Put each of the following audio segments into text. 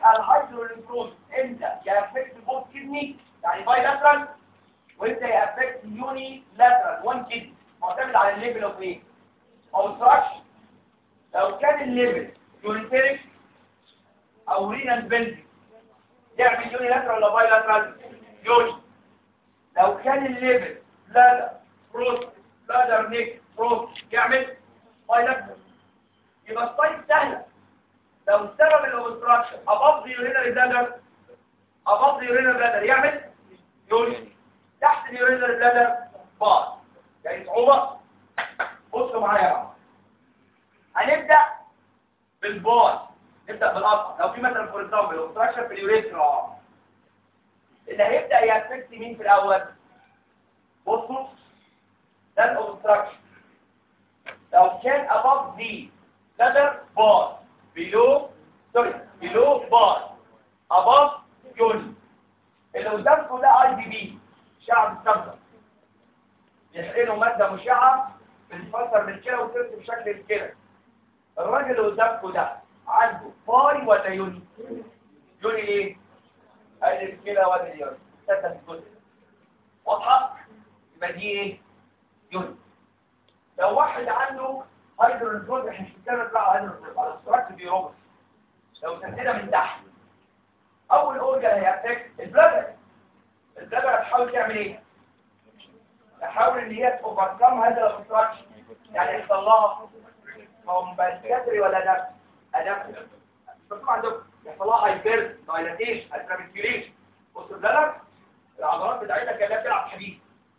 يبقى الهيدروليفروز امتى يأفكت بوث كدني يعني باي لاترال وامتى يأفكت يوني لاترال وان كدني معتمد على الليفل اوف ايه اوبستراكشن لو كان الليفل يونيتيريك او رينال بنتي يعمل يوني لاترال ولا باي لاترال يوني لو كان الليفل بلادر بروست بلادر نيك بروست يعمل باي لاترال يبقى السايد سهله لو السبب الاوبستراكشن اباف يورينال بلادر اباف يورينال بلادر يعمل يوني تحت اليورينال بلادر بار يعني صعوبه بصوا معايا بقى هنبدا بالبار نبدا بالاصل لو في مثلا فور اكزامبل اوبستراكشن في اليوريثرا اللي هيبدا يأفكت مين في الاول بصوا ده الاوبستراكشن لو كان above the leather bar below sorry below bar above يوني اللي قدامكم ده اي بي بي شعب السمنه يحقنوا ماده مشعه بتتفسر من الكلى وترسم بشكل الكلى الراجل اللي قدامكم ده عنده باي ولا يوني يوني ايه ادي الكلى وادي اليوني ثلاثه الجزء واضحه يبقى دي ايه يوني لو واحد عنده هيدروجين احنا مش بنتكلم بقى على هيدروجين على استراكشر بيروبس لو سددها من تحت اول اورجن هيأفكت البلادر البلادر هتحاول تعمل ايه تحاول ان هي توفركم هذا الاوبستراكشن يعني يحصل لها كومبنساتوري ولا دم ادم مكتوب عندكم يحصل لها هايبر دايلاتيشن اترابيكيوليشن بص البلادر العضلات بتاعتها كانها بتلعب حديد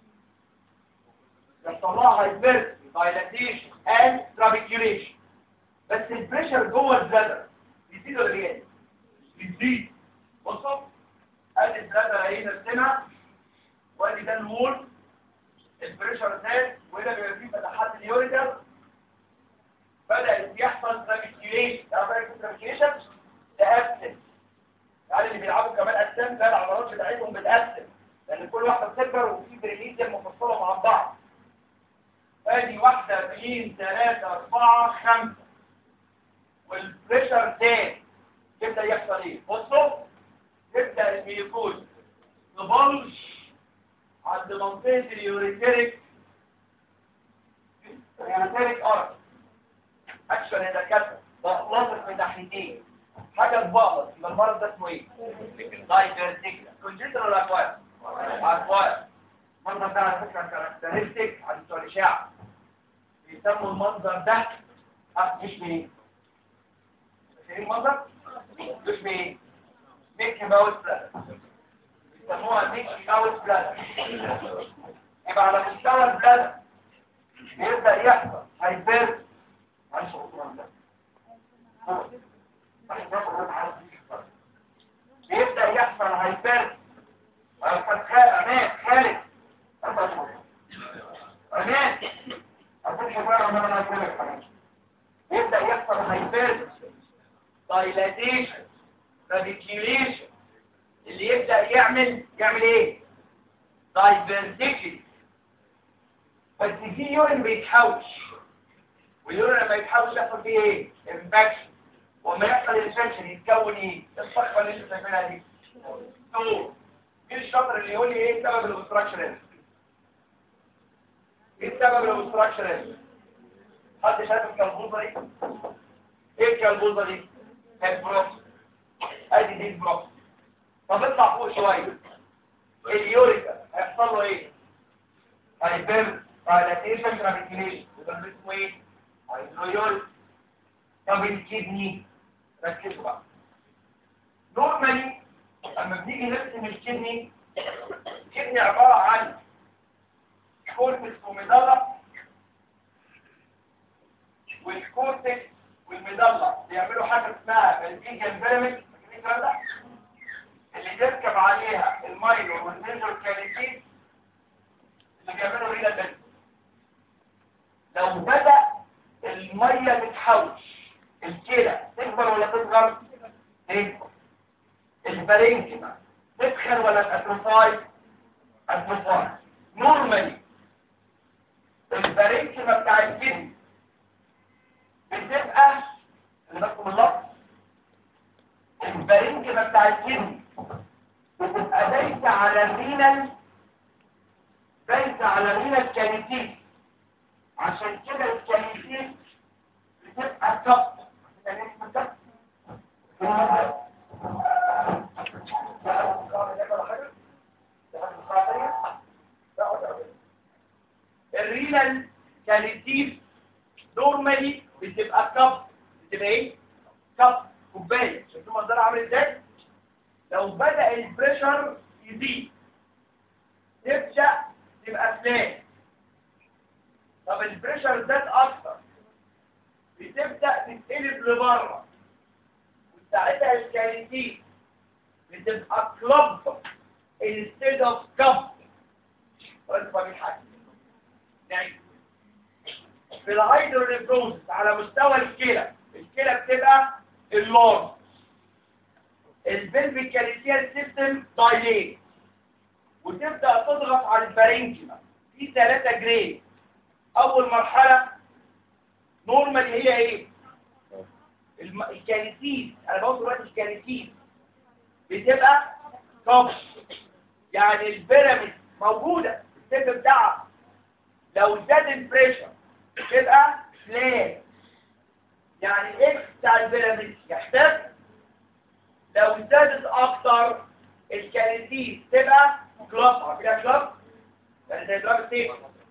يحصل لها هايبر دايلاتيشن اند ترابيكيوليشن بس البريشر جوه البلادر يزيد ولا يقل يزيد بصوا ادي البلادر اهي نرسمها وادي ده الوول البريشر زاد وهنا بيبقى فيه فتحات اليوريتر بدأت يحصل ترابيكيوليشن تعرف ايه ترابيكيوليشن؟ تأبسل يعني اللي بيلعبوا كمان أجسام ده العضلات بتاعتهم بتأبسل لأن كل واحدة بتكبر وفي بريليزيا مفصلة مع بعض ادي واحدة اثنين ثلاثة أربعة خمسة والبريشر زاد يبدأ يحصل ايه؟ بصوا يبدأ الميوكوز تبلش عند منطقة اليوريتيريك اليوريتيريك ارك اكشن يا دكاتره لاصق من ناحيتين حاجه تبقلص يبقى المرض ده اسمه ايه؟ دايفرتيكلا كونجنتال ولا اكواير؟ اكواير المنظر ده على فكره كاركترستيك عند بتوع الاشعه بيسموا المنظر ده مش ايه؟ شايفين المنظر؟ مش ايه؟ ميكي ماوس بلاد يسموها ميكي ماوس بلاد يبقى على مستوى البلاد بيبدأ يحصل هايبر معلش غفران ده بيبدأ يحصل هايبر امان خالد امان افتح بقى وانا انا اقول لك يبدأ يحصل هايبر دايلاتيشن راديكيوليشن اللي يبدأ يعمل يعمل ايه دايفرتيكلي بس في يورين بيتحوش واليورين لما يتحوش يحصل فيه ايه انفكشن وما يحصل انفكشن يتكون ايه الصخره اللي انت شايفينها دي طول مين الشاطر اللي يقول لي ايه سبب الاوبستراكشن هنا ايه سبب الاوبستراكشن هنا حد شايف الكلبوزه دي ايه الكلبوزه دي البروكس ادي دي البروكس طب اطلع فوق شويه اليوريكا هيحصل له ايه هيبر دايلاتيشن ترابيكيليشن يبقى اسمه ايه هيدرويول طب الكدني ركزوا بقى نورمالي لما بنيجي نرسم الكدني الكدني عباره عن كورتكس وميدالا والكورتكس والميدالا بيعملوا حاجه اسمها الفيجن بيراميد الكلام ده اللي بيركب عليها المايلو والميجر كاليتيس اللي بيعملوا رينا بنت لو بدأ المية تتحوش الكلى تكبر ولا تصغر؟ تكبر البرينكما تدخل ولا تأتروفاي؟ أتروفاي نورمالي البرينكما بتاع الجسم بتبقى اللي بكتب اللفظ البرنجمة بتاع الكدني أديت على الرينال ليس على الرينال كاليتيس عشان كده الكاليتيس بتبقى كب يعني اسمها كب الرينال كاليتيف نورمالي بتبقى كب بتبقى ايه كب كوبايه شفتوا منظرها عامل ازاي لو بدا البريشر يزيد تبدا تبقى فلات طب البريشر زاد اكتر بتبدا تتقلب لبره وساعتها الكاليتيف بتبقى كلب instead of cup وانت فاهمين حاجه يعني في الهيدروليبروزس على مستوى الكلى الكلى بتبقى اللون البلفيك كاليتيال سيستم دايليت وتبدا تضغط على البارينكيما في ثلاثه جريد اول مرحله نورمال هي ايه الم... الكاليتيز انا بقول دلوقتي الكاليتيز بتبقى كوب يعني البيراميد موجوده السيف بتاعها لو زاد البريشر تبقى فلات يعني الاكس بتاع البيراميد يحتاج لو زادت اكتر الكاليتيز تبقى كلاب كده كلاب يعني زي دراج ستيب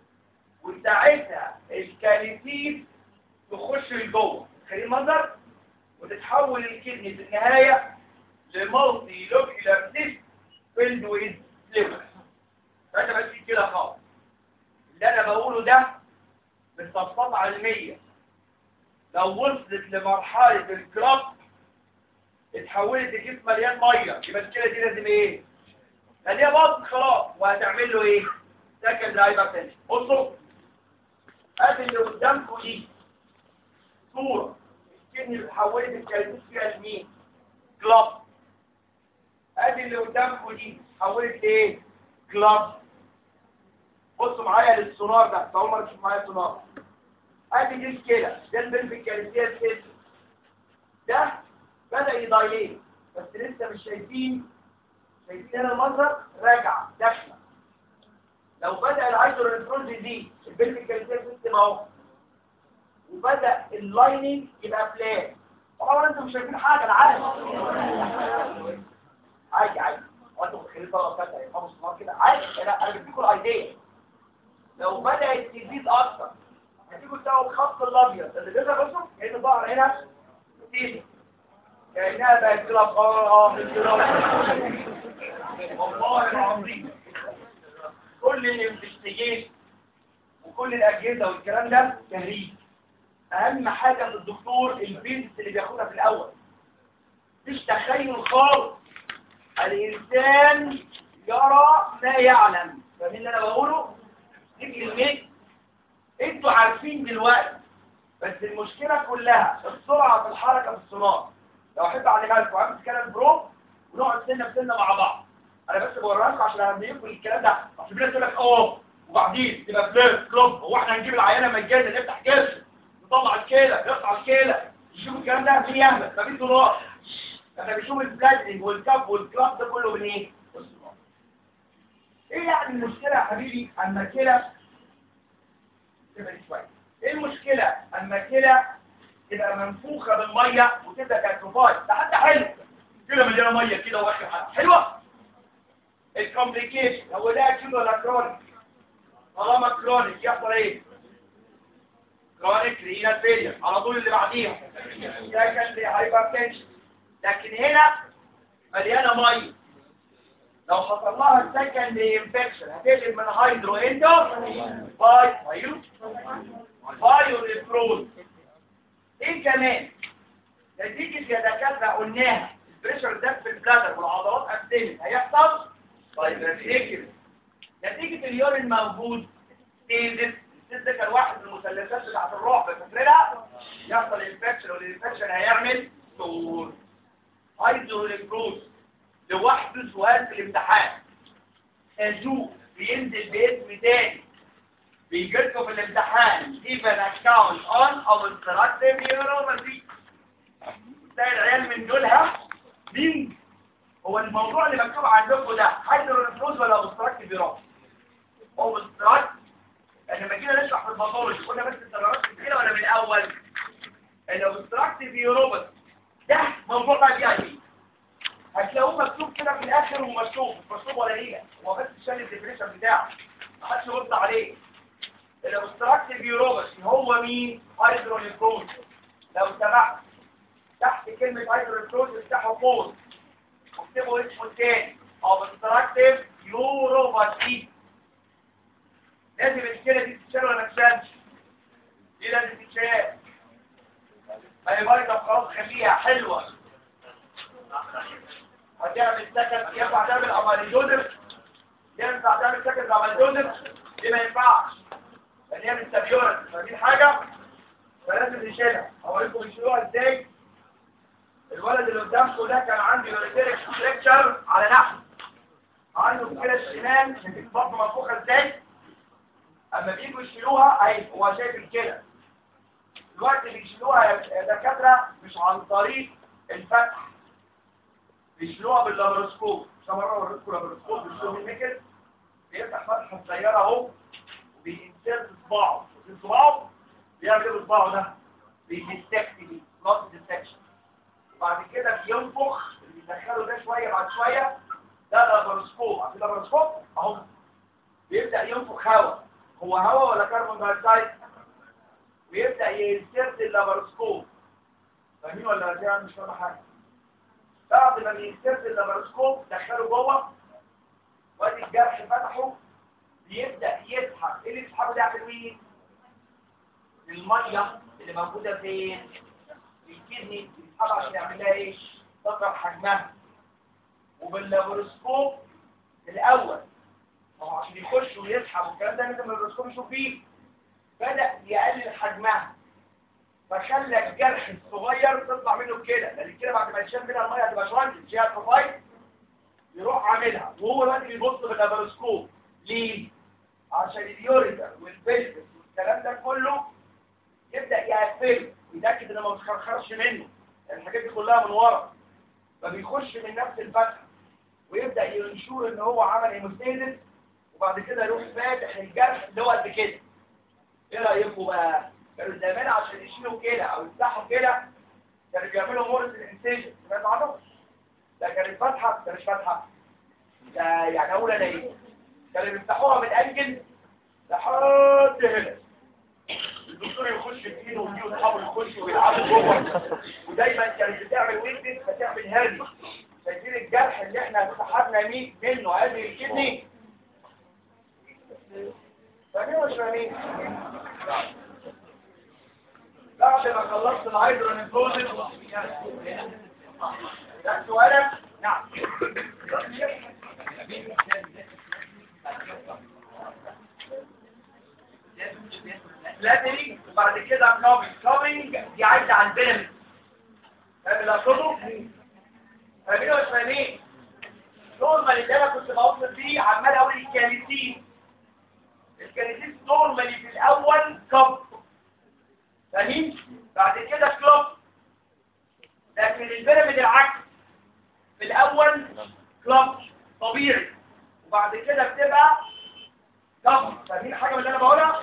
وساعتها الكاليتيز تخش لجوه خلي المنظر وتتحول الكدني في النهايه لمالتي لوكيولار سيست فيلد ويز فلويد فانت بس كده خالص اللي انا بقوله ده بالتفصيلات علميه لو وصلت لمرحله الكلاب اتحولت لجسم مليان ميه يبقى الكلى دي لازم ايه؟ خليها باظت خلاص وهتعمل له ايه؟ سكند هايبرتنشن بصوا ادي اللي قدامكم دي صوره الكدني اللي اتحولت الكالسيوم فيها لمين؟ كلاب ادي اللي قدامكم دي اتحولت لايه؟ كلاب بصوا معايا للسونار ده اول مره تشوف معايا السونار ادي دي الكلى ده البلفيك كالسيوم سيستم ده بدأ يضايلين بس لسه مش شايفين شايفين هنا المنظر راجع داخله لو بدأ الهيدروليفروز يزيد البلفيك كالسيوم سيستم اهو وبدأ اللايننج يبقى فلات طبعا انتم مش شايفين حاجه انا عارف عادي عادي وانتم متخيلين طبعا فاتحه يفهموا الصناعه كده عادي انا انا بديكم الايديا لو بدأت تزيد اكتر هتيجوا تلاقوا الخط الابيض اللي بيظهر بصوا كأنه ظهر هنا تيجي كأنها بقت كده اه والله العظيم كل الانفستيجيشن وكل الاجهزه والكلام ده تهريج اهم حاجه في الدكتور البيزنس اللي بياخدها في الاول مش تخيل خالص الانسان يرى ما يعلم فاهمين اللي انا بقوله دي كلمه انتوا عارفين دلوقتي بس المشكله كلها السرعه في الحركه في الصناعه لو احب اعلمها لكم عامل كلام برو ونقعد سنه بسنه مع بعض انا بس بوريها لكم عشان اهميكم الكلام ده اصل في ناس تقول لك اه وبعدين تبقى فلير كلوب هو احنا هنجيب العينه مجانا نفتح كاس نطلع الكيله نقطع الكيله نشوف الكلام ده مين يهبل مفيش دولار احنا بنشوف البلاتنج والكاب والكلاب ده كله من ايه؟ ايه يعني المشكله يا حبيبي اما الكلى تبقى شويه ايه المشكله اما الكلى تبقى منفوخه بالميه وتبدا كالكوفاي ده حتى حلو كده مليانه ميه كده واخر حاجه حلوه الكومبليكيشن هو ده اكيد ولا كرونيك طالما كرونيك يحصل ايه كرونيك رينال فيلير على طول اللي بعديها ده كان لي هايبرتنشن لكن هنا مليانه ميه لو حصل لها سكند انفكشن هتقلب من هيدرو اندو باي بايو بايو ريفروز ايه كمان نتيجة يا دكاترة قلناها البريشر ده في البلادر والعضلات قدمت هيحصل طيب نتيجة نتيجة اليورين موجود تيزت السيد ده كان واحد من المثلثات بتاعت الرعب فاكرينها يحصل انفكشن والانفكشن هيعمل سور هيدرو ريفروز لوحده سؤال في الامتحان خازوق بينزل باسم تاني بيجي لكم في الامتحان give an account on obstructive neuropathy تلاقي العيال من دولها مين هو الموضوع اللي مكتوب عندكم ده هيدرونفلوز ولا اوبستراكتيف يورام اوبستراكت لما جينا نشرح في الباثولوجي قلنا بس التغيرات كتيره ولا من الاول الاوبستراكتيف يوروبس ده موضوع بقى جاي هتلاقوه مكتوب كده في الاخر ومكتوب مش مكتوب ولا هي هو بس شال الديفينيشن بتاعه محدش يرد عليه الاوبستراكتيف يوروبس هو مين هيدرونفلوز لو سمحت تحت كلمة هيدرونفلوز افتحوا قوس واكتبوا اسمه التاني اوبستراكتيف يوروباسي لازم الكلى دي تتشال ولا ما تتشالش دي لازم تتشال اي مريضة خلاص خليها حلوة هتعمل سكن ينفع تعمل اماليدوزر ينفع تعمل سكن اماليدوزر دي ما ينفعش لان هي من سبيورة فدي حاجة فلازم نشيلها اوريكم يشيلوها ازاي الولد اللي قدامكم ده كان عنده يوريتيريك ستريكشر على نحو عنده الكلى الشمال شايفين بطنه منفوخه ازاي اما بييجوا يشيلوها اهي هو شايف الكلى الوقت اللي يشيلوها يا دكاتره مش عن طريق الفتح بيشيلوها باللابروسكوب عشان مره وريتكم لابروسكوب بيشيلوه بالنكل بيفتح فتحه صغيره اهو وبينسرت صباعه صباعه بيعمل ايه بصباعه ده؟ بيديستكتي نقطه ديستكشن بعد كده بينفخ اللي بيدخله ده شويه بعد شويه ده لابروسكوب عارفين لابروسكوب اهو بيبدا ينفخ هواء هو هواء ولا كربون دايوكسيد ويبدا ينسرت اللابروسكوب فاهمين ولا كده مش فاهم حاجه بعد ما بينسرت اللابروسكوب دخله جوه وادي الجرح فتحه بيبدا يسحب ايه اللي بيسحبه ده يعمل مين الميه اللي موجوده فين في الكدني بيسحبها عشان يعمل لها ايه تصغر حجمها وباللابروسكوب الاول هو عشان يخش ويسحب والكلام ده لازم البروسكوب يشوف فيه بدأ يقلل حجمها فخلى الجرح الصغير تطلع منه الكلى لان الكلى بعد ما يشم منها الميه هتبقى شويه تشيل بروفايل يروح عاملها وهو دلوقتي بيبص باللابروسكوب ليه؟ عشان اليوريتر والبلفس والكلام ده كله يبدأ يقفله ويتأكد انه ما بتخرخرش منه الحاجات دي كلها من ورا فبيخش من نفس الفتحه ويبدأ ينشور ان هو عمل هيموستيزس وبعد كده يروح فاتح الجرح اللي هو قد كده ايه رايكم بقى كانوا زمان عشان يشيلوا كده او يفتحوا كده كانوا بيعملوا مورس الانسيجن سمعتوا عنه ده كانت فتحه ده مش فتحه ده يعني اقول انا ايه كانوا بيفتحوها من انجل لحد هنا الدكتور يخش بايده ودي واصحابه يخشوا ويلعبوا جوه ودايما كانت بتعمل ويكنس فتعمل هادي شايفين الجرح اللي احنا فتحنا مين منه هذه الكدني فاهمين ولا مش فاهمين؟ بعد ما خلصت الهيدرونيكوزيس ده سؤالك؟ نعم لاتري وبعد كده كابينج كابينج دي عايزه على البيراميد فاهم اللي اقصده؟ فاهمين ولا مش فاهمين؟ نورمال اللي انا كنت بوصل فيه عمال اقول الكاليسين الكاليسين نورمالي في الاول كب فاهمين؟ بعد كده كلوب لكن البيراميد العكس في الاول كلوب طبيعي وبعد كده بتبقى كب فاهمين حاجه من اللي انا بقولها؟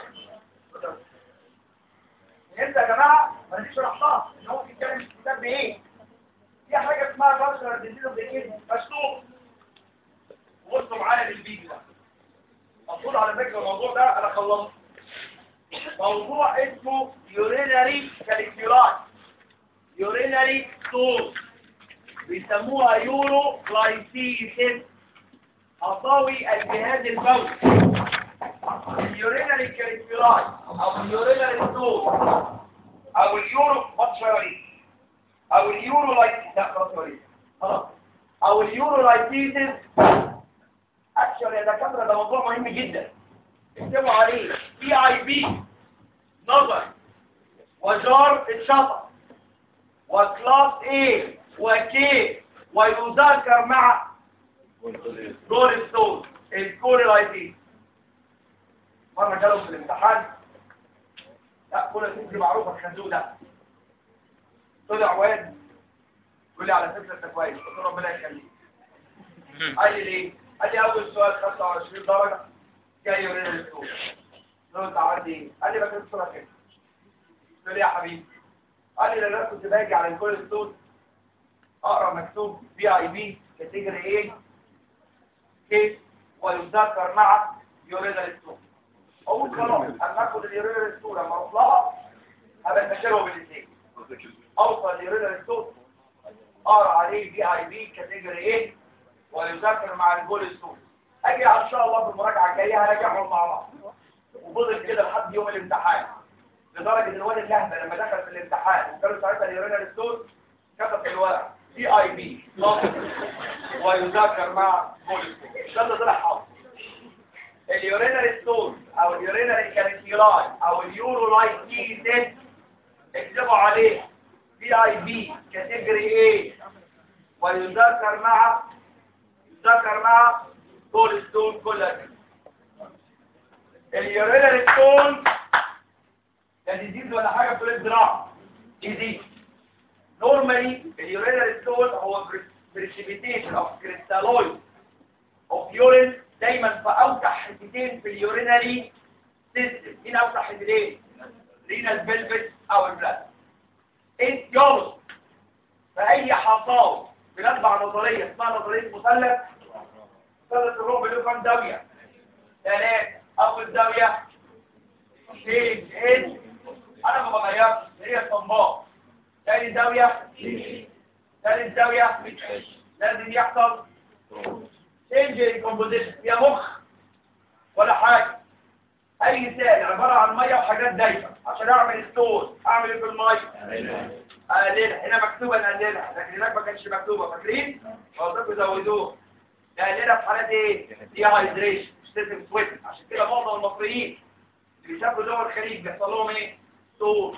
انت يا جماعه ما نجيش شرحتها ان هو بيتكلم في الكتاب بايه؟ في حاجه اسمها كالتشر ديزيز اوف ذا مكتوب بصوا معايا للفيديو ده المفروض على فكره الموضوع ده انا خلصت موضوع اسمه يورينري كاليكيولاي يورينري ستول بيسموها يورو جلايسيسيس أطاوي الجهاز البولي اليورينري كاليكيولاي أو اليورينري ستول أو اليورو باتشاري أو اليورو لايتيسيس لا خلاص وريد خلاص أو اليورو لايتيسيس أكشن يا دكاترة ده موضوع مهم جدا اكتبوا عليه بي اي بي نظر وجار الشطر وكلاس A وكي ويذكر مع دور ستون الكوريلايتين مرة جالهم في الامتحان لا كل دي معروفة الخازوق ده طلع واد يقول لي على فكره انت كويس قلت له ربنا يخليك قال لي ليه؟ قال لي اول سؤال 25 درجه جاي يورينا الدكتور قلت له انت عملت ايه؟ قال لي بكتب صوره كده قلت له يا حبيبي قال لي لان كنت باجي على الكل ستون اقرا مكتوب بي اي بي كاتيجوري ايه كيس ويذكر مع يورينا ستون اقول خلاص اما اخد اليورينا ستون لما اروح لها هبقى فاكره بالاثنين اوصل اليورينا ستون اقرا عليه بي اي بي كاتيجوري ايه ويذكر مع الجول ستون اجي ان شاء الله في المراجعه الجايه هراجعهم مع بعض وفضل كده لحد يوم الامتحان لدرجه ان الولد لهبه لما دخل في الامتحان وكانوا ساعتها اليورينا ستون كتب في الورق بي اي بي ويذكر مع جول ستون ده اللي طلع حاضر اليورينال ستون او اليورينال كالسيولاي او اليورولايتيزيس اكتبوا عليه بي اي بي كاتيجوري ايه ويذكر مع يذكر مع جول ستون كلها اليورينال ستون ده ديزيز ولا حاجه في الزراعه ديزيز نورمالي اليورينال ستون هو بريسيبيتيشن اوف كريستالويد اوف يورين دايما في اوسع حتتين في اليورينري سيستم مين اوسع حتتين رينال فيلفت او البلاد ايه يوم في اي حصاوي بنتبع نظريه اسمها نظريه مثلث مثلث الرعب له كام زاويه ثلاث اول زاويه شيء ايه انا ما بغيرش هي الصنباء ثاني زاويه ثالث زاويه لازم يحصل انجري كومبوزيشن يا مخ ولا حاجه اي سائل عباره عن ميه وحاجات دايبه عشان اعمل ستون اعمل ايه في الميه اقللها هنا مكتوبه نقللها لكن هناك ما كانش مكتوبه فاكرين فوظفوا زودوه نقللها في حالات ايه دي هايدريشن سيستم سويت عشان كده معظم المصريين اللي بيسافروا دول الخليج بيحصل لهم ايه ستون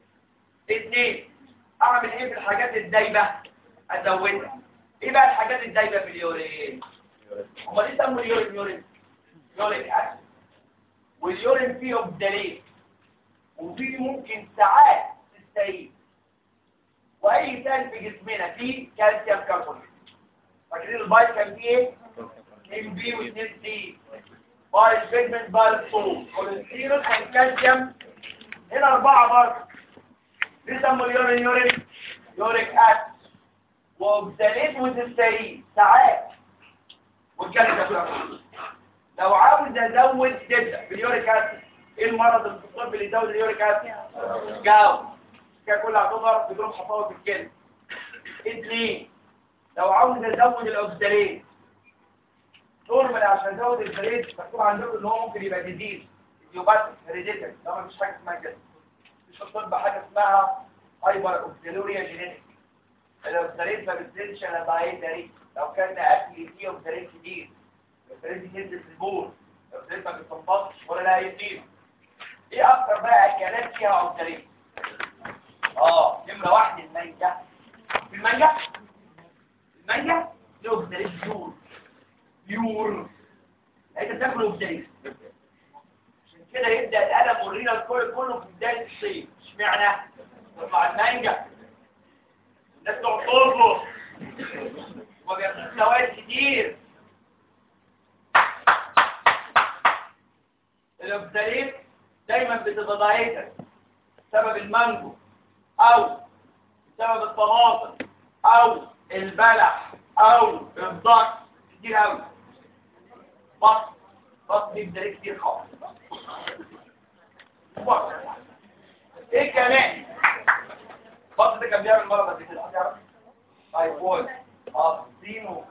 اثنين اعمل ايه في الحاجات الدايبه ازودها ايه بقى الحاجات الدايبه في اليورين امال ايه سموا اليورين يورين يورين اسيد واليورين فيه اوبدالين وفيه ممكن ساعات تستعيد واي سائل في جسمنا فيه كالسيوم كربونات فاكرين البايت كان فيه ايه 2 بي و2 سي بايت بيجمنت بايت صوت كوليسترول كان كالسيوم هنا اربعه برضه ليه سموا اليورين يورين يوريك اسيد واوبدالين وتستعيد ساعات والكلام ده لو عاوز ازود تبدا باليوريك اسيد ايه المرض اللي في الطب اللي يزود اليوريك اسيد جاو كده كل هتظهر بجروب حصاوه في الكلى اثنين لو عاوز ازود الاوكسالين نورمال عشان ازود الفريد مكتوب عندكم ان هو ممكن يبقى ديزيز يوباتيك هيريديتري ده مفيش حاجه اسمها كده مش في الطب حاجه اسمها هايبر اوكسالوريا جينيتيك الاوكسالين ما بتزيدش الا دايتري لو كان اكل فيه اوكسالين كتير الاوكسالين دي تنزل في البول الاوكسالين ما بتنبطش ولا لها يتيم ايه اكتر بقى اكلات فيها اوكسالين اه نمره واحد المانجا المانجا المانجا له اوكسالين بيور بيور انت بتاكل اوكسالين عشان كده يبدا الالم والرينا الكل كله في بدايه الصيف اشمعنى مع المانجا الناس تقعد تربط وما بياخدوش سوائل كتير الاوكسالين دايما بتبقى ضعيفه بسبب المانجو او بسبب الطماطم او البلح او الضغط كتير قوي بط بط بيبدا كتير خالص بط. ايه كمان بط ده كان بيعمل مرض قبل كده هتعرف تايفويد اصينو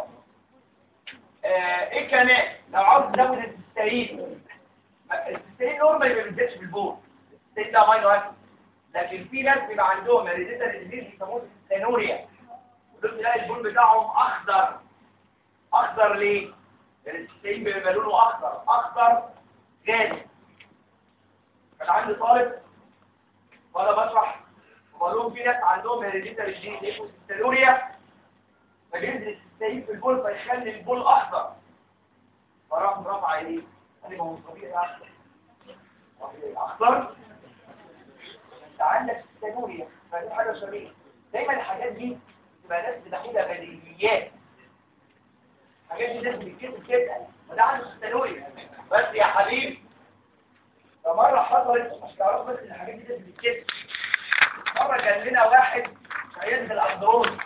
ايه كمان لو عاوز تزود السيستين السيستين نورمال ما بينزلش في البول السيستين ده امينو اسيد لكن في ناس بيبقى عندهم ريزيتا ديزيز بيسموه السينوريا دول تلاقي البول بتاعهم اخضر اخضر ليه؟ لان السيستين بيبقى لونه اخضر اخضر جامد كان عندي طالب وانا بشرح وبقول لهم في ناس عندهم هيريديتاري جين اسمه السينوريا فبينزل السيستين في البول فيخلي البول اخضر فراح رفع عينيه قال لي ما هو طبيعي اخضر اخضر انت عندك السينوريا فدي حاجه شريره دايما الحاجات دي تبقى ناس بتاخدها بديهيات حاجات دي لازم تتكتب كده وده عنده ثانوي بس يا حبيبي فمرة حصلت مش تعرف بس ان الحاجات دي لازم تتكتب مرة كان لنا واحد هينزل اندرون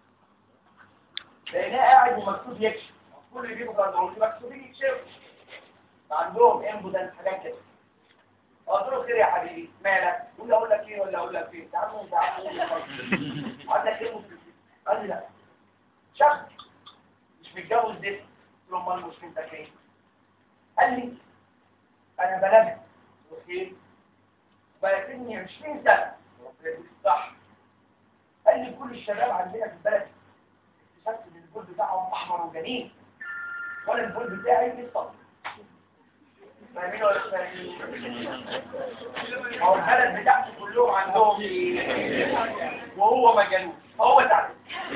لقيناه قاعد ومكتوب يكشف كل اللي يجيبوا اندرون مكتوبين يكشفوا عندهم امبودنس حاجات كده قلت له خير يا حبيبي مالك قول لي اقول لك ايه ولا اقول لك ايه تعالوا انت عندك ايه مشكله قال لي لا شخص مش متجوز ده قلت له امال مشكلتك ايه قال لي انا بلغت وخير بلغتني 20 سنه قلت له صح قال لي كل الشباب عندنا في البلد اكتشفت ان البول بتاعهم احمر وجميل وانا البول بتاعي بيصفر فاهمين ولا مش فاهمين؟ هو البلد بتاعته كلهم عندهم ايه؟ وهو مجنون هو تعب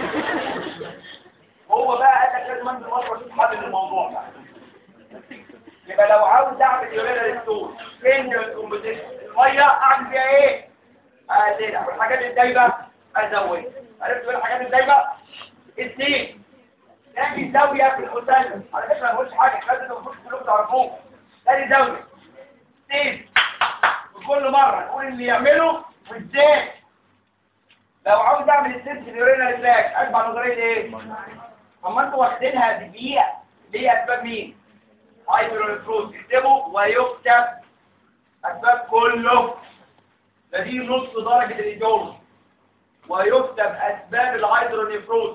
وهو بقى قال لك لازم انزل مصر واشوف حل الموضوع بقى يبقى لو عاوز اعمل يورينا ستور فين الكومبوزيشن الميه اعمل فيها ايه؟ اقللها والحاجات الدايبه ازود عرفت ايه الحاجات الدايبه؟ اثنين نعمل زاويه في المثلث على فكره ما بقولش حاجه لازم المفروض كلكم تعرفوه ادي زاويه اثنين وكل مره نقول اللي يعمله وازاي لو عاوز اعمل السيرش اليورينا ريفلاكس اتبع نظريه ايه؟ اما انتوا واخدينها بدقيقه ليه اسباب مين؟ هايبرونفروز اكتبوا ويكتب اسباب كله ده دي نص درجه الايديولوجي ويكتب اسباب الهايدرونيفروز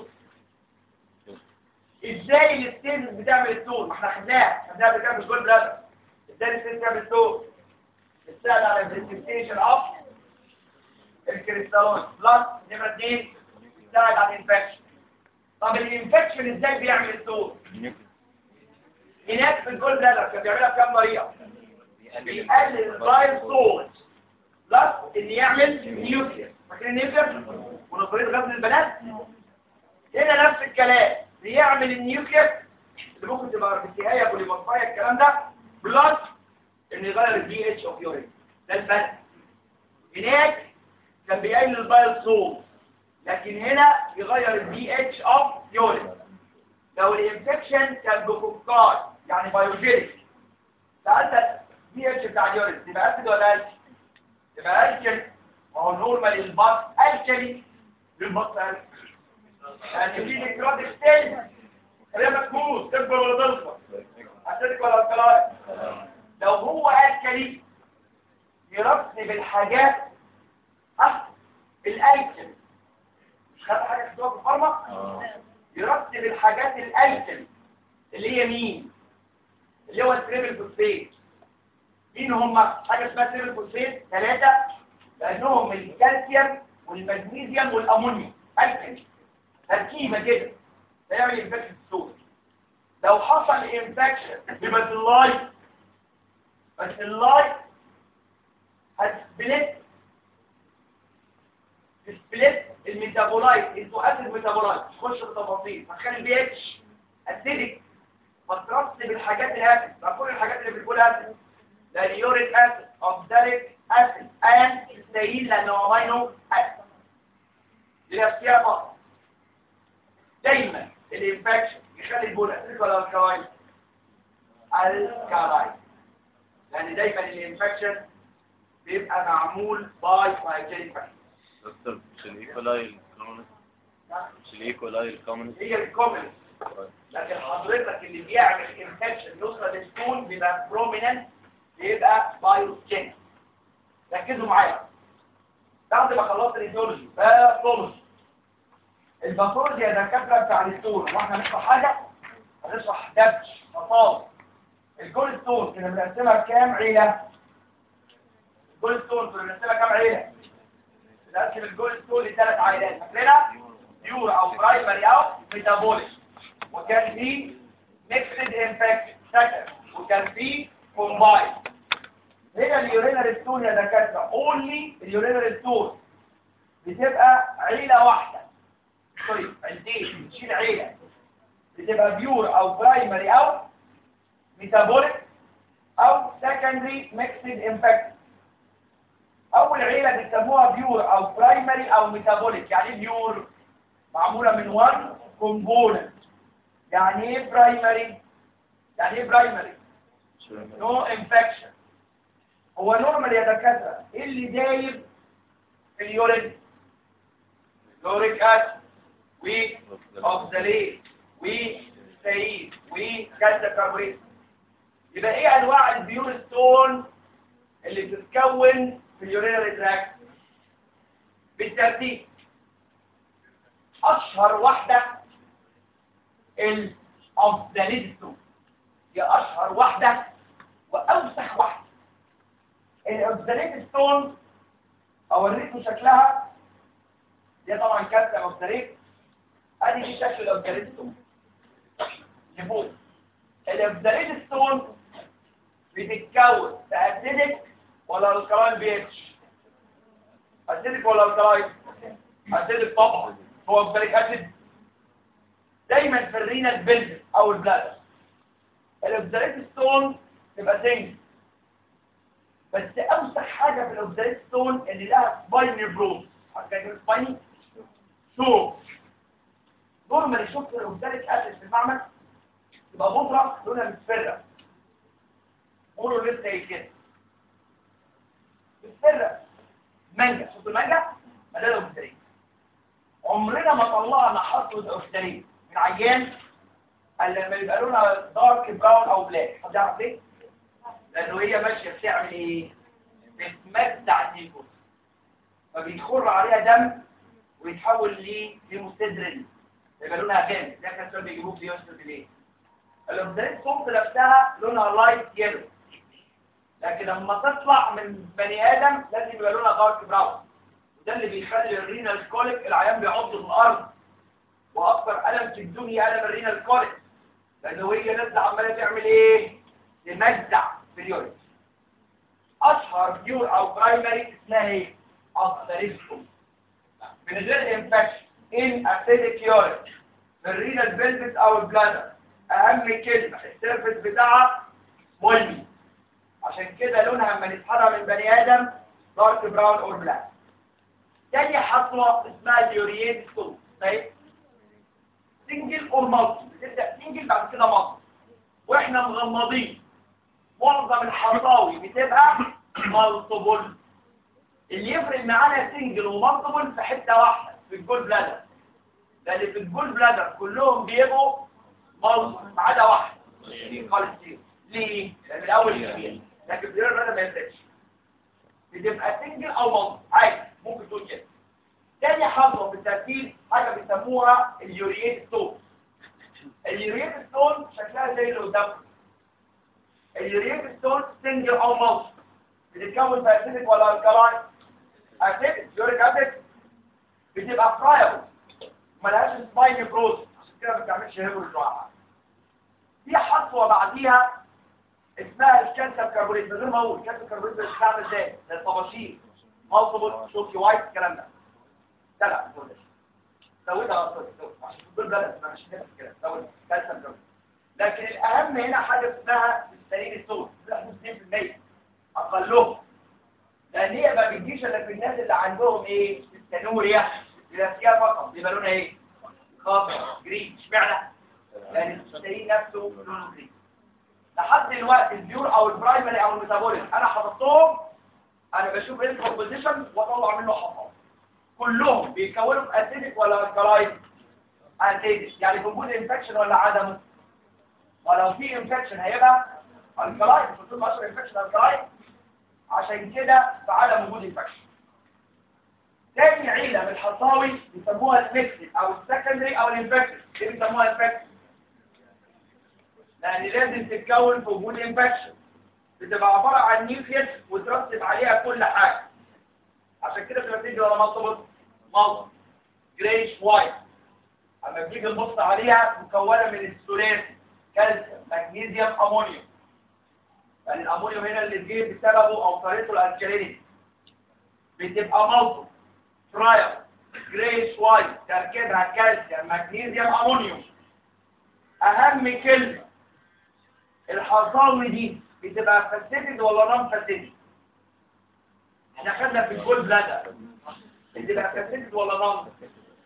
ازاي الستينز بتعمل التون ما احنا خدناها خدناها بكام في كل بلاد ازاي الستينز بتعمل التون بتساعد على البريسبتيشن اوف الكريستالون بلس نمره 2 بتساعد على الانفكشن طب الانفكشن ازاي بيعمل التون هناك في الجول بلادر كان بيعملها بكام طريقه بيقلل البايل صوت بلس ان يعمل نيوكليس فاكرين النيوكليس ونظريه غزل البنات هنا نفس الكلام بيعمل النيوكليس اللي ممكن تبقى ارتكايه بوليمورفايا الكلام ده بلس ان يغير البي اتش اوف يورين ده الفرق هناك كان بيقلل البايل صوت لكن هنا يغير البي اتش اوف يورين لو الانفكشن كان بفكار يعني بايوجينيك سألتك البي اتش بتاع اليورين تبقى اسيد ولا الكلي تبقى الكلي ما هو نورمال البط الكلي للبط الكلي يعني في نكرات ستيل هي مكموس تكبر ولا تنصر اسيدك ولا الكلاي لو هو الكلي يرتب الحاجات ها الالكلي مش خدت حاجه في الفارما يرتب الحاجات الايتم اللي هي مين اللي هو التريبل فوسفيت مين هم حاجه اسمها تريبل فوسفيت ثلاثه لانهم الكالسيوم والمغنيسيوم والامونيوم الكلي تركيبه كده بيعمل انفكشن الصوت لو حصل انفكشن بباسيلاي باسيلاي هتسبلت تسبلت الميتابولايت انتو اسيد ميتابولايت تخش في تفاصيل هتخلي البي اتش اسيدك فترص بالحاجات الاسيد ما كل الحاجات اللي بتقول اسيد لان يوريك اسيد اوكساليك اسيد ان ستايل لانه امينو اسيد دي نفسها فقط دايما الانفكشن يخلي البول اسيد ولا الكلاين الكلاين لان دايما الانفكشن بيبقى معمول باي هايجينيك فاكتور دكتور مش الايكولاي الكومنست مش الايكولاي الكومنست هي الكومنت لكن حضرتك اللي بيعمل انفكشن يوصل للستون بيبقى بروميننت بيبقى بايوسكين ركزوا معايا بعد ما خلصت الايديولوجي باثولوجي الباثولوجي يا دكاتره بتاع الستون واحنا هنشرح حاجه هنشرح دبش مصاب الجول ستون كنا بنقسمها بكام عيله الجول ستون كنا بنقسمها كام عيله بنقسم الجول ستون لثلاث عائلات فاكرينها بيور او برايمري او ميتابوليك وكان في ميكسد انفكشن سكن وكان في كومباين هنا اليورينال ستون يا دكاتره اونلي اليورينال ستون بتبقى عيله واحده سوري عيلتين بتشيل عيله بتبقى بيور او برايمري او ميتابوليك او سكندري ميكسد انفكشن اول عيله بيسموها بيور او برايمري او ميتابوليك يعني ايه بيور معموله من وان كومبوننت يعني ايه برايمري يعني ايه برايمري نو انفكشن هو نورمال يا دكاتره ايه اللي دايب في اليورين يوريك اسيد و اوكساليت وستايد وكالسيوم كربونات يبقى ايه انواع البيور ستون اللي بتتكون في اليورينري تراكت بالترتيب اشهر واحده الاوكساليت ستون هي اشهر واحده واوسخ واحده الاوكساليت ستون اوريكم شكلها دي طبعا كارتة اوكساليت ادي دي شكل الاوكساليت ستون لفوق الاوكساليت ستون بتتكون في اسيدك ولا الكلاين بي اتش اسيدك ولا الكلاين اسيدك طبعا هو اوكساليك اسيد دايما في الرينال بيلز او البلادر الاوكساليت ستون تبقى سنجل بس اوسخ حاجه في الاوكساليت ستون اللي لها سبايني بروز حاجه سبايني شوف نورمالي شفت الاوكساليك اسيد في المعمل تبقى بودره لونها مصفرة قولوا لسه ايه كده مصفرة مانجا شفتوا المانجا مليانه اوكساليك عمرنا ما طلعنا حصوة اوكساليك من عيان الا لما يبقى لونها دارك براون او بلاك حد يعرف ليه؟ لانه هي ماشيه بتعمل ايه؟ بتمتع النيكوس فبيخر عليها دم ويتحول لمستدرن يبقى لونها غامق ده كان السؤال بيجيبوه في يوسف ليه؟ الاوكساليت صوت نفسها لونها لايت يلو لكن لما تطلع من بني ادم لازم يبقى لونها دارك براون وده اللي بيخلي الرينال كوليك العيان بيعض في الارض واكثر الم في الدنيا الم الرينال كوليك لانه هي نازله عماله تعمل ايه تمزع في اليورين اشهر بيور او برايمري اسمها ايه اوكساليتكم من غير انفكشن ان اسيدك يورين في الرينال بيلفس او البلادر اهم كلمه السيرفس بتاعها ملمي عشان كده لونها لما نسحبها من بني ادم دارك براون اور بلاك تاني خطوه اسمها اليوريين ستون طيب سنجل اور مالتي بتبدا سنجل بعد كده مالتي واحنا مغمضين معظم الحصاوي بتبقى مالتيبل اللي يفرق معانا سنجل ومالتيبل في حته واحده في الجول بلادر لان في الجول بلادر كلهم بيبقوا مالتيبل ما عدا واحد دي خالص دي ليه؟ لان الاول كبير لكن في البلادر ما يفرقش بتبقى سنجل او مالتيبل عادي ممكن تقول كده تاني خطوه في الترتيب حاجه بيسموها اليوريات ستون اليوريات ستون شكلها زي اللي قدامكم اليوريات ستون سنجل او مالتي بتتكون في اسيدك ولا الكلاين اسيدك يوريك اسيد بتبقى فرايبل ملهاش سبايني بروز عشان كده ما بتعملش هيبر لوحدها في خطوه بعديها اسمها الكالسيوم كربونات من غير ما اقول الكالسيوم كربونات بتتعمل ازاي للطباشير مالتيبل شوكي وايت الكلام ده لا لا ما تقولش زودها اصلا عشان تقول بلد ما مش كده كده زود كالسيوم كربونات لكن الاهم هنا حاجه اسمها السليل الصوت 2% اقلهم لان هي ما بتجيش الا في الناس اللي عندهم ايه التنوريا بيبقى فيها فقط بيبقى لونها ايه خضر جرين اشمعنى لان السليل نفسه لونه جرين لحد دلوقتي البيور او البرايمري او الميتابوليك انا حطيتهم انا بشوف ايه الكومبوزيشن واطلع منه حفاظ كلهم بيكونوا اسيدك ولا الكلاين اسيدك يعني في وجود انفكشن ولا عدمه ولو في انفكشن هيبقى الكلاين مش بتقول 10 انفكشن الكلاين عشان كده في عدم وجود انفكشن تاني عيلة من الحصاوي بيسموها الميكسد او السكندري او الانفكشن ليه بيسموها انفكشن لان لازم تتكون في وجود انفكشن بتبقى عبارة عن نيوكليس وترتب عليها كل حاجة عشان كده بتبقى تيجي ولا مالتيبل مالتيبل جريش وايت اما بتيجي نبص عليها مكونة من الثلاثي كالسيوم مغنيسيوم امونيوم يعني الامونيوم هنا اللي جه بسببه او طريقته الالكالينيك بتبقى مالتيبل فراير جريش وايت تركيبها كالسيوم مغنيسيوم امونيوم اهم كلمة الحصاوي دي بتبقى فاسيتد ولا نون فاسيتد احنا خدنا في الجول بلادر بتبقى فاسيتد ولا نون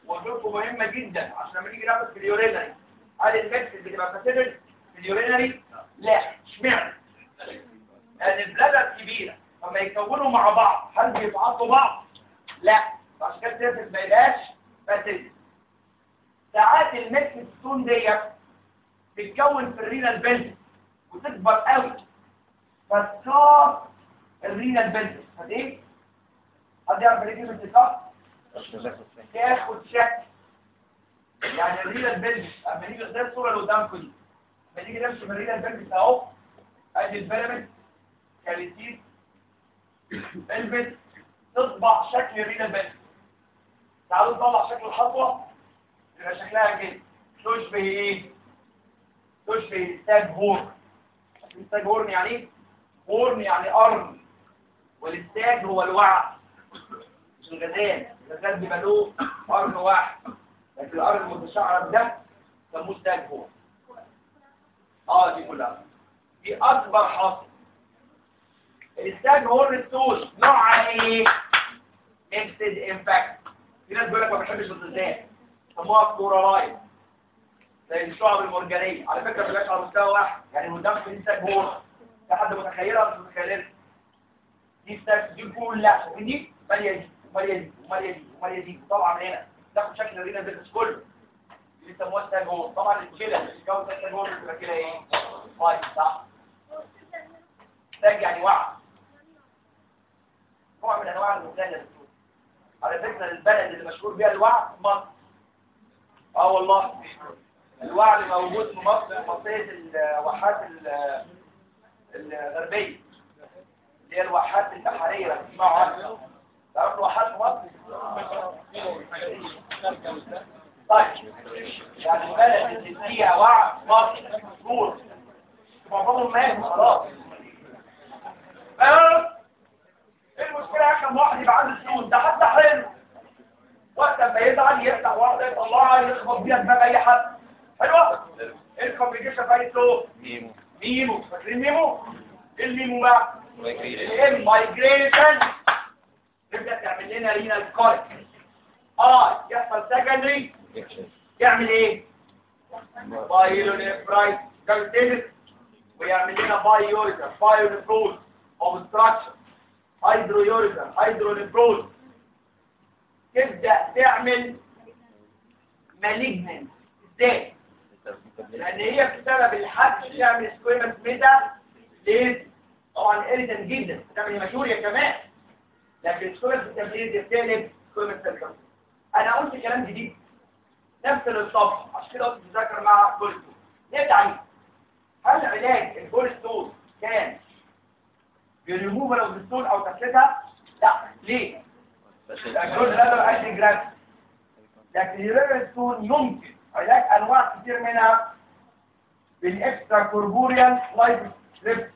وظروفه مهمة جدا عشان لما نيجي ناخد في اليورينري هل الميكس بتبقى فاسيدل في اليورينري؟ لا اشمعنى؟ لأن البلادة كبيرة لما يكونوا مع بعض هل بيتعاطوا بعض؟ لا عشان كده السيرفس ما يبقاش فاسيدل ساعات الميكس ستون ديت بتتكون في الرينال بيلز وتكبر قوي فتكار الرينال بيلز فايه؟ حد يعرف ليه كلمة تكار؟ تاخد شكل يعني الريلة البلبس اما نيجي زي الصورة اللي قدامكم دي اما نيجي نرسم الريلة البلبس اهو ادي البيراميد كاليتيس بلبس تطبع شكل الريلة البلبس تعالوا نطلع شكل الخطوة يبقى شكلها كده تشبه ايه؟ تشبه ستاج هورن ستاج هورن يعني ايه؟ هورن يعني قرن والستاج هو الوعد مش الغزال الغزال بيبقى له قرن واحد لكن القرن المتشعرب ده سموه ستاج هورن اه دي كلها دي اكبر حاصل الستاج هورن التوش نوعها ايه؟ ميكسد امباكت في ناس بيقول لك ما بحبش الغزال سموها كلورالايد زي الشعب المرجانيه على فكره بلاش على مستوى واحد يعني قدام في ستاج هورن في حد متخيلها مش متخيلها دي ستاج دي كلها شايفين دي ماليه دي وماليه دي وماليه دي وماليه دي طبعا من هنا تاخد شكل الرينا بيزنس كله اللي بيسموها ستاج هورن طبعا الكلى اللي بتتكون ستاج هورن بتبقى كده ايه؟ طيب صح ستاج يعني وعي نوع من انواع المثال يا دكتور على فكره البلد اللي مشهور بيها الوعي مصر اه والله الوعي موجود في مصر في منطقه الواحات ال- الغربيه اللي هي الواحات البحريه لو تسمعوا عنها تعرفوا الواحات في مصر طيب يعني البلد اللي فيها وعي مصر مشهور معظمهم ماتوا خلاص اه ايه المشكله يا اخي لما واحد يبقى عنده سنون ده حتى حلو وقت ما يزعل يفتح واحده يطلعها يخبط بيها دماغ اي حد حلوه ايه الكومبليكيشن في اي سلوك ميمو ميمو فاكرين ميمو ايه الميمو بقى مايجريشن المايجريشن تبدا تعمل لنا رينال كارت اه يحصل سكندري يعمل ايه بايلونيفرايت كارتينس ويعمل لنا بايوريتر بايونيفروز اوبستراكشن هيدرويوريتر هيدرونيفروز تبدا تعمل مالجننت ازاي لان هي بسبب الحد تعمل سكويمس ميتا ليه طبعا اريتن جدا بتعمل هيماتوريا كمان لكن سكويمس التمرير بتقلب سكويمس سيلكم انا قلت كلام جديد نفس الصف عشان كده قلت تذاكر مع بولستون نرجع هل علاج البولستون كان بريموفال اوف الستون او تكلتها لا ليه الجزء ده عايز جراف لكن الريستون يمكن علاج انواع كتير منها بالاكسترا كوربوريال لايف ستريب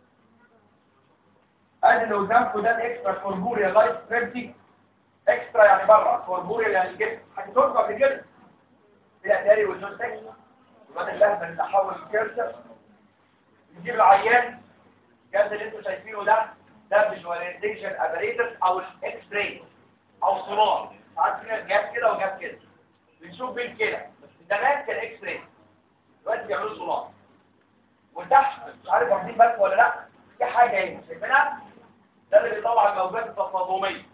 ادي اللي قدامكم ده الاكسترا كوربوريال لايف ستريب اكسترا يعني بره كوربوريال يعني الجسم هتتوقف قبل كده الاتاري والجون سكس الواد اللهبه اللي تحول الكيرسر نجيب العيان الجهاز اللي انتوا شايفينه ده ده فيجواليزيشن ابريتس او الاكس راي او سونار ساعات فينا جاب كده وجاب كده بنشوف بين كده زمان كان اكس راي دلوقتي بيعملوا سونار وتحت مش عارف واخدين بالكم ولا لا في حاجه هنا شايفينها ده اللي بيطلع الموجات التصادميه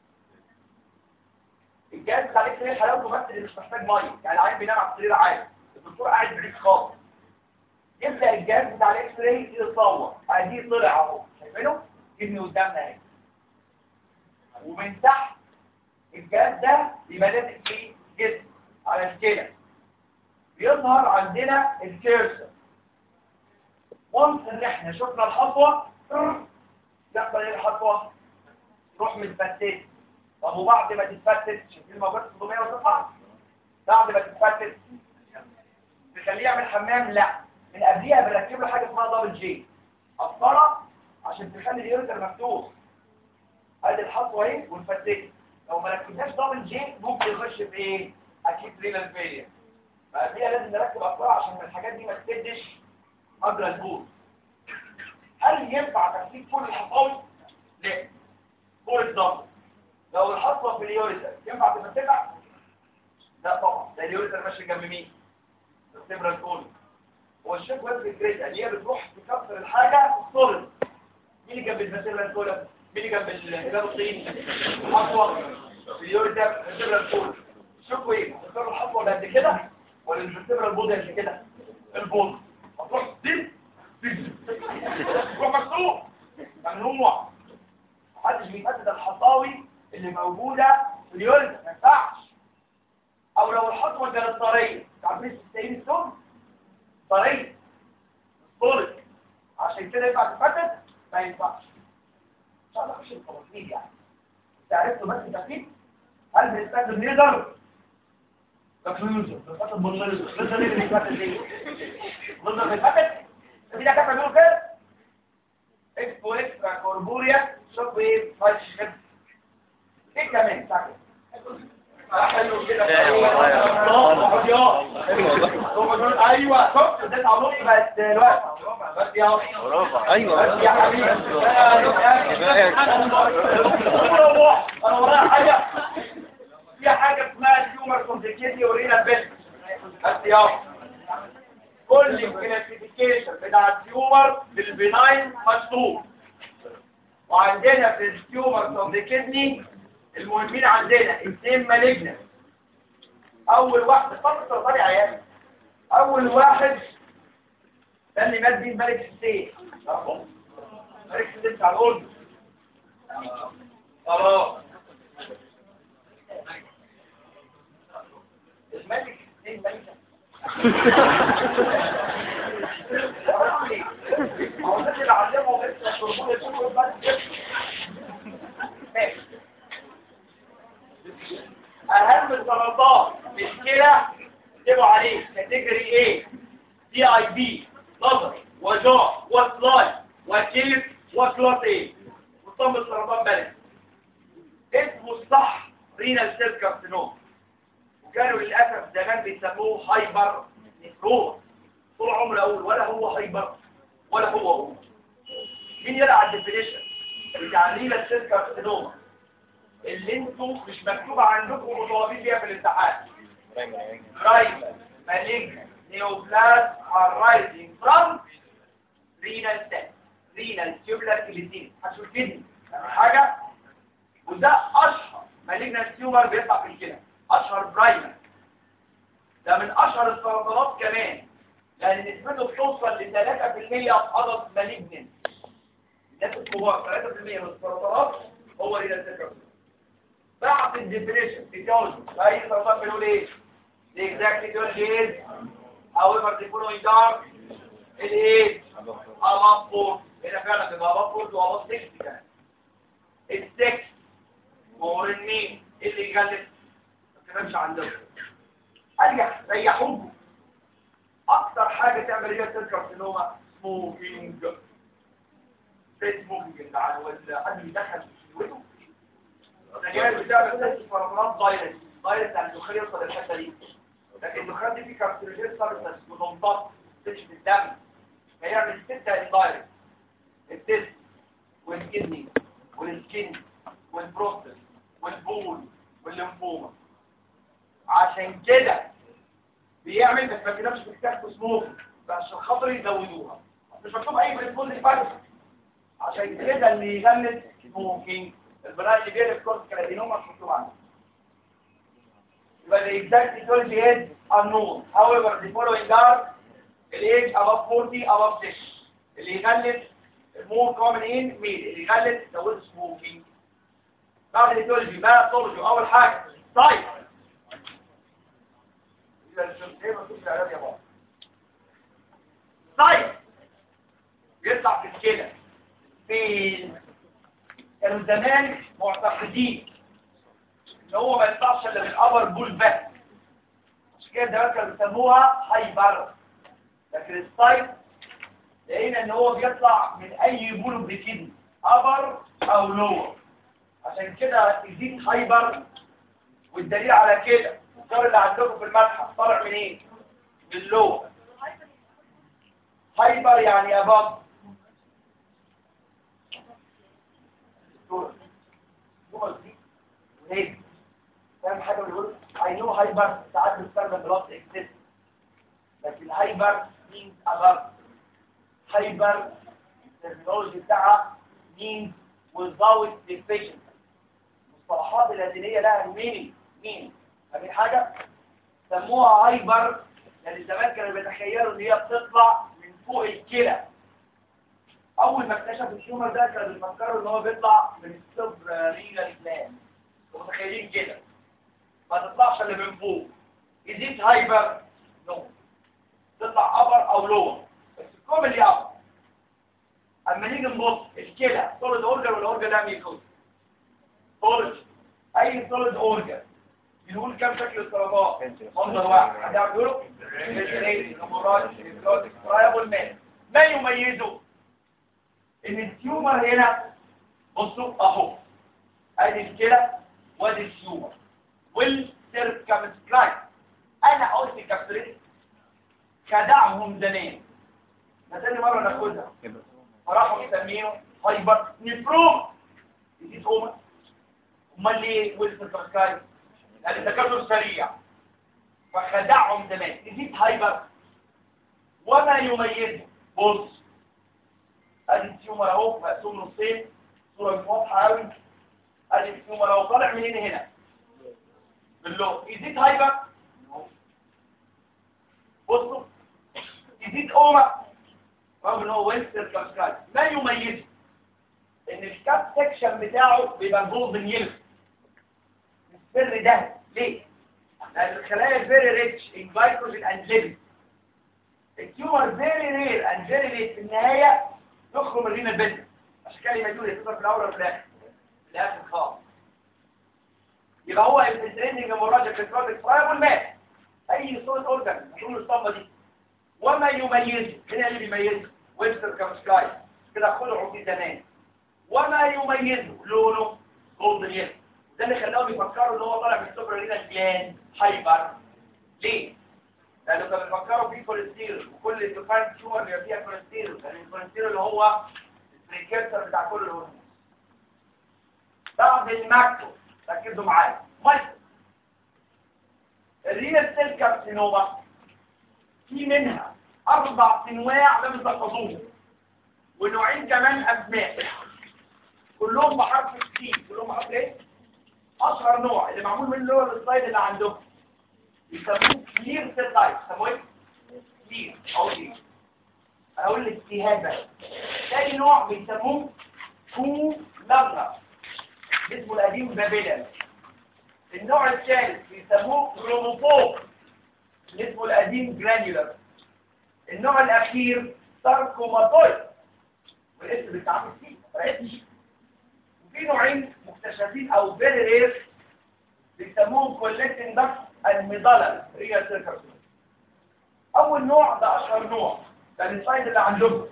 الجهاز بتاع الاكس راي حلاوته بس اللي مش محتاج ميه يعني العين بينام على السرير عادي الدكتور قاعد بعيد خالص يبدا الجهاز بتاع الاكس راي يتصور ادي طلع اهو شايفينه ابني قدامنا اهي ومن تحت الجهاز ده يبقى لازق في جسم على الكلى بيظهر عندنا الكيرسر وانس ان احنا شفنا الخطوه يحصل ايه الخطوه تروح متفتت طب وبعد ما تتفتت شايفين الموجات الصدوميه وتطلع بعد ما تتفتت تخليه يعمل حمام لا من قبليها بنركب له حاجه اسمها دبل جي قسطره عشان تخلي اليوريتر مفتوح ادي الخطوه اهي ونفتت لو ما ركبناش دبل جي ممكن يخش في ايه اكيد رينال فيلير فقبليها لازم نركب قسطره عشان الحاجات دي ما تسدش مجرى البول هل ينفع تركيب كل الحصاوي لا فور اكزامبل لو الحصوه في اليوريتر ينفع تفتتها لا طبعا ده اليوريتر ماشي جنب مين السيبرال كول والشيك ويب الجريد اللي هي بتروح تكسر الحاجه السوليد مين اللي جنب السيبرال كول مين اللي جنب الجلوسين الحصوه اليوريتر السيبرال كول الشيك ويب تكسر الحصوه اللي قد كده ولا السيبرال بودي قد كده البودي هتروح تدب تروح مفتوح ممنوع محدش بيفتت الحصاوي اللي موجودة في اليوريثم ما ينفعش او لو الحصوة كانت طرية تعرفين تستعين السم طرية طولت عشان كده ينفع تفتت ما ينفعش ان شاء الله مش التفاصيل يعني انت عرفتوا بس تفكير هل بنستخدم ليزر تكنولوجيا بنستخدم بالليزر ليزر اللي بيتفتت ايه ليزر بيتفتت في ده كان بيقولوا كده اكسبو اكسترا كوربوريا شوف ايه فايش كده ايه كمان ساكت حلو كده ايوه شفت ده تعلق بقت دلوقتي بس يا ايوه بس يا حبيبي انا ورايا حاجه في حاجه اسمها تيومر كومبليكيتي ورينا بيل بس يا كل الكلاسيفيكيشن بتاع التيومر بالبناين مكتوب وعندنا في التيومر اوف ذا كدني المهمين عندنا اثنين مالجنا اول واحد فقط سرطاني عيان اول واحد ده اللي مات بيه ملك السيف تعرفوه؟ ملك السيف بتاع الاردن خلاص الملك السيف ملكه هو ده اللي علمهم لسه الشربون يكونوا بس ماشي اهم السرطان في الكلى اكتبوا عليه كاتيجوري ايه دي اي بي نظر وجاع وسلاي وكيف وكلاس ايه مصاب السرطان بلد اسمه الصح رينال سيل كارسينوم وكانوا للاسف زمان بيسموه هايبر نيكروما طول عمره اقول ولا هو هايبر ولا هو هو مين يلعب الديفينيشن بتاع رينال سيل كارسينوما اللي انتوا مش مكتوبة عندكم ومطالبين بيها في الامتحان رايت ماليج نيوبلاس arising from renal cell renal tubular كليتين هتشوف كدني حاجة وده اشهر مالجنال تيومر بيطلع في الكلى اشهر برايمر ده من اشهر السرطانات كمان لان نسبته بتوصل ل 3% في عدد مالجنال الناس الكبار 3% من السرطانات هو رينال سيل بعد الديفينيشن ايتيولوجي اي سرطان بنقول ايه the exact etiology is however the following are الايه above 4 هنا فعلا بيبقى above 4 و above 6 كمان السكس مور مين اللي يجلس ما تفهمش عندهم ارجع ريحوكم اكتر حاجه تعمل ريال سيل كارسينوما سموكينج زي سموكينج اللي على ولا حد بيدخل في شهوته النجاة بتعمل ست فرمانات دايركت دايركت يعني الدخان يوصل للحته دي لكن الدخان دي فيه كارسينوجين سبستانس وتنضغط تمشي في الدم فيعمل ستة اندايركت التست والكدني والسكين والبروستات والبول والليمفوما عشان كده بيعمل بس ما كده مش محتاج سموك عشان خاطر يزودوها مش مكتوب اي بريسبوند فرق عشان كده اللي يغلس سموكينج البناء اللي بيقلب كورس كلادينوما مش مكتوب عنه يبقى the exact etiology is unknown however the following are the age above 40 above 6 اللي يغلس more common in male اللي يغلس زود smoking بعد الاتيولوجي ما تولوجي اول حاجه طيب يبقى الشمسيه مكتوب في العلاج يا بابا طيب بيطلع في الكلى فين كانوا زمان معتقدين ان هو ما يطلعش الا من الابر بول بس عشان كده دلوقتي كانوا بيسموها هايبر لكن السايت لقينا ان هو بيطلع من اي بول بكدني ابر او لور عشان كده يزيد هايبر والدليل على كده الصور اللي عندكم في المتحف طالع منين إيه؟ من اللور هايبر يعني اباب هيك فاهم حاجه بيقول I know hyper ساعات بستخدم بلس اكسس لكن هايبر means above هايبر الترمينولوجي بتاعها means without deficiency المصطلحات اللاتينية لها ميني مين فاهمين حاجة سموها هايبر لان زمان كانوا بيتخيلوا ان هي بتطلع من فوق الكلى اول ما اكتشف التيومر ده كانوا بيفكروا ان هو بيطلع من السوبر رينال جلاند متخيلين كده ما تطلعش اللي من فوق يزيد هايبر نو تطلع ابر او لور بس الكوم اللي ابر اما نيجي نبص الكلى سوليد اورجن ولا اورجن ده ميكوز سوليد اي سوليد اورجن بنقول كام شكل السرطان منظر واحد حد يعرف يقوله ما يميزه ان التيومر هنا بصوا اهو ادي الكلى وادي التيومر والسيركمسكرايب انا قلت كابترين خدعهم زمان ما تاني مره ناخدها فراحوا يسمينه هايبر نفروم دي توما امال ليه والسيركمسكرايب لان التكاثر سريع فخدعهم زمان يزيد هايبر وما يميزه بص ادي التيومر اهو مقسوم نصين صوره مش واضحه قوي ادي التيومر اهو طالع منين هنا باللون يزيد هايبر بصوا يزيد اوما رغم ان هو وينستر كابسكاي ما يميزه ان الكاب سكشن بتاعه بيبقى جولدن يلو السر ده ليه؟ لان الخلايا فيري ريتش ان جلايكوجين اند ليبيد التيومر فيري رير اند فيري ريت في النهايه يخرج من رينا البنت عشان كده يميزوه يتصل في الاول وفي الاخر في الاخر خالص يبقى هو التريندنج مراجع في البروجكت فرايب والماء اي صوره اورجان نقول الصمه دي وما يميزه هنا اللي بيميزه ويبستر كامسكاي كده خلعوا في زمان وما يميزه لونه جولدن يلو ده اللي خلاهم يفكروا ان هو طالع من السوبر رينا جلاند هايبر ليه؟ لانه كانوا بيفكروا فيه كوليسترول وكل الديفاين تيومر بيبقى فيها كوليسترول لان الكوليسترول اللي هو البريكيرسر بتاع كل الهرمون بعد الماكرو ركزوا معايا مايكرو الرينال سيل كارسينوما في منها اربع انواع لم تحفظوهم ونوعين كمان اسماء كلهم بحرف السي كلهم بحرف ايه اشهر نوع اللي معمول منه اللي هو السلايد اللي عندهم يسموه كلير سيل تايب يسموه ايه كلير او ايه انا اقول لك اجتهاد بقى تاني نوع بيسموه كو لابرا اسمه القديم بابيلان النوع الثالث بيسموه كروموفوب اسمه القديم جرانيولار النوع الاخير ساركوماتويد والاسم بيتعامل فيه فرقتش وفي نوعين مكتشفين او فيري رير بيسموهم كولكتنج دكت الميدالر ريال سيركرسون اول نوع ده اشهر نوع ده السلايد اللي عندكم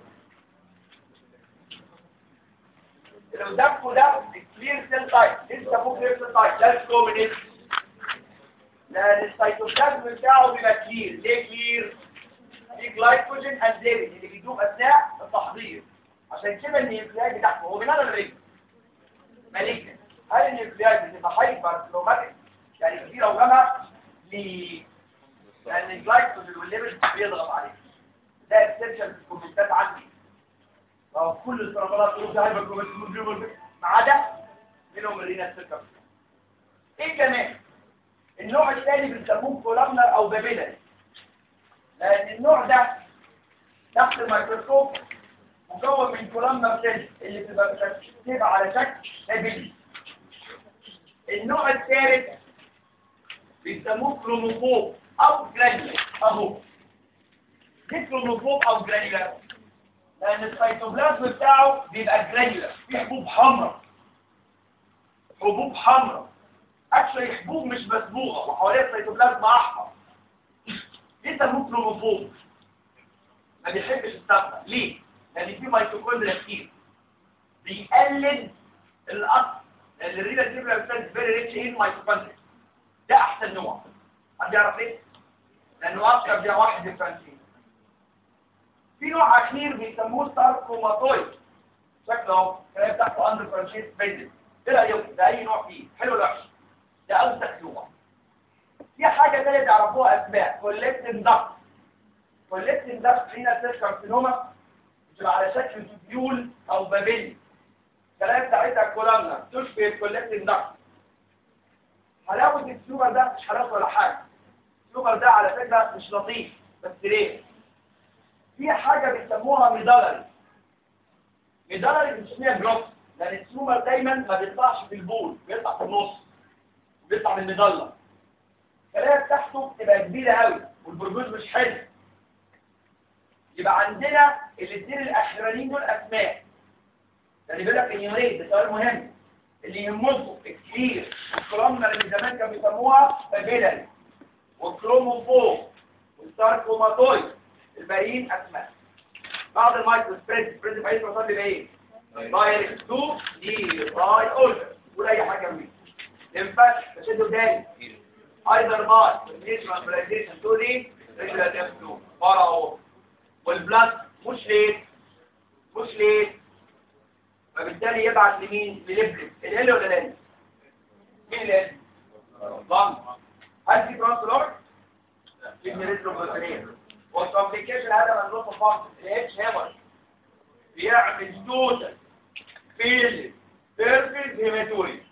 اللي قدامكم ده الكلير سيل تايب لسه مو كلير سيل تايب ده الكومينيت لان السيتوبلازم بتاعه بيبقى كلير ليه كلير في جلايكوجين اند ليبيد اللي بيدوب اثناء التحضير عشان كده النيوكليات بتاعته هو بناء الرجل مالجنت هل النيوكليات بتبقى هايبر كروماتيك يعني كبيره وجامعه ليه لان الجلايكوجين والليبيد بيضغط عليه ده اكسبشن في الكومنتات عندي أو كل السرطانات تقول ده هايبر كروماتيك ما عدا منهم الرينا سيركم ايه كمان النوع الثاني بنسموه كولامنر او بابيلر لان النوع ده تحت الميكروسكوب مكون من كولامنر سيل اللي بتبقى مترتبه على شكل بابيلي النوع الثالث بيسموه كروموفوب او جرانيولار اهو ليه كروموفوب او جرانيولار لان السيتوبلازم بتاعه بيبقى جرانيولار في حبوب حمراء حبوب حمراء اكشلي حبوب مش مسبوغه وحواليها السيتوبلازم احمر ليه سموه كروموفوب ما بيحبش الصبغه ليه لان في ميتوكوندريا كتير بيقلل الاصل لان الرينا تيبلا بتاعت فيري ريتش ان ميتوكوندريا ده احسن نوع حد يعرف ليه لانه اكتر ده واحد ديفرنسيل في نوع اخير بيسموه ساركوماتويد شكله اهو الكلام بتاعته اندر فرانشيز بيزل ايه رايكم ده اي نوع فيه حلو ولا وحش ده اوسخ نوع في حاجه ثانيه تعرفوها اسماء كولكتين داكت كولكتين داكت هنا سيل كارسينوما بتبقى على شكل تبيول او بابيل الكلام بتاعتها الكولامنا تشبه الكولكتين داكت حلاوه السوبر ده مش حلاوه ولا حاجه السوبر ده على فكره مش لطيف بس ليه في حاجه بيسموها ميدالري ميدالري بنسميها جروس لان السوبر دايما ما بيطلعش في البول بيطلع في النص بيطلع من المظله الخلايا بتاعته تبقى كبيره قوي والبرجوز مش حلو يبقى عندنا الاثنين الاخرانيين دول اسماء يعني بيقول لك اليوريد ده سؤال مهم اللي يهمكم كتير الكولومنا اللي من زمان كانوا بيسموها فابيلاري والكروموفو والساركوماتويد الباقيين اسماء بعض المايكرو سبريد سبريد في اي بروسيس بيبقى ايه؟ دايركت تو دي باي اورجر ولا اي حاجه منهم لمفاش تشدوا تاني ايضا مار نيشنال بريزنتيشن تو دي ريجولار ديفلو ورا اهو والبلاد مش ليه مش ليه فبالتالي يبعت لمين لليبلس ال ولا ال مين ال ضم هل في ترانسلور في ريتروبروتينيه والكومبليكيشن هذا من نقطه فانكشن الاتش هيمر بيعمل توتال فيل سيرفيس هيماتوري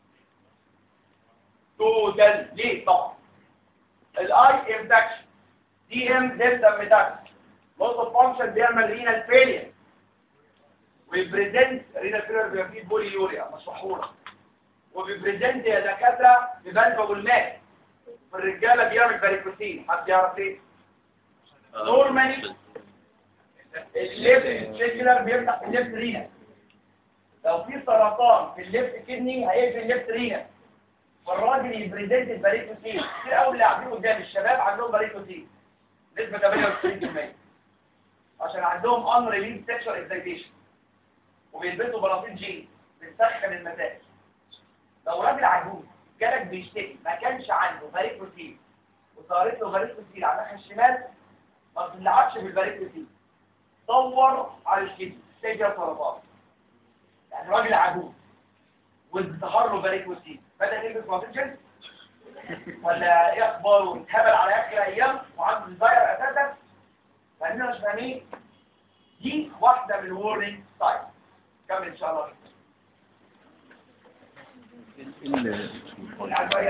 توتال ليه طبعا الاي انفكشن دي ام ديستا ميتاكس نقطه فانكشن بيعمل رينال فيلير ويبريزنت رينال فيلير بيبقى فيه بولي يوريا مشحوره وبيبريزنت يا دكاتره ببلبه الماء في الرجاله بيعمل باريكوتين حد يعرف ايه نورمالي الليفت سيجولار بيفتح في الليفت رينا لو في سرطان في الليفت كدني هيقفل الليفت رينا فالراجل يبريزنت الباريكوتين كتير قوي اللي قاعدين قدام الشباب عندهم باريكوتين نسبه 98% عشان عندهم ان ريليز سيكشوال اكسايتيشن وبيلبسوا بلاطين جين بتسخن المسائل لو راجل عجوز جالك بيشتكي ما كانش عنده باريكوتين وصارت له باريكوتين على الناحيه الشمال ما تلعبش بالباريكوتين دور على الكدني سجل سرطان يعني راجل عجوز وظهر له باريكوتين بدأ يلبس بلاطين ولا ايه اخباره واتهبل على اخر ايام وعنده الفيروس اساسا لاننا مش فاهمين دي واحده من الورنينج ساين كمل ان شاء الله ال- والعلبية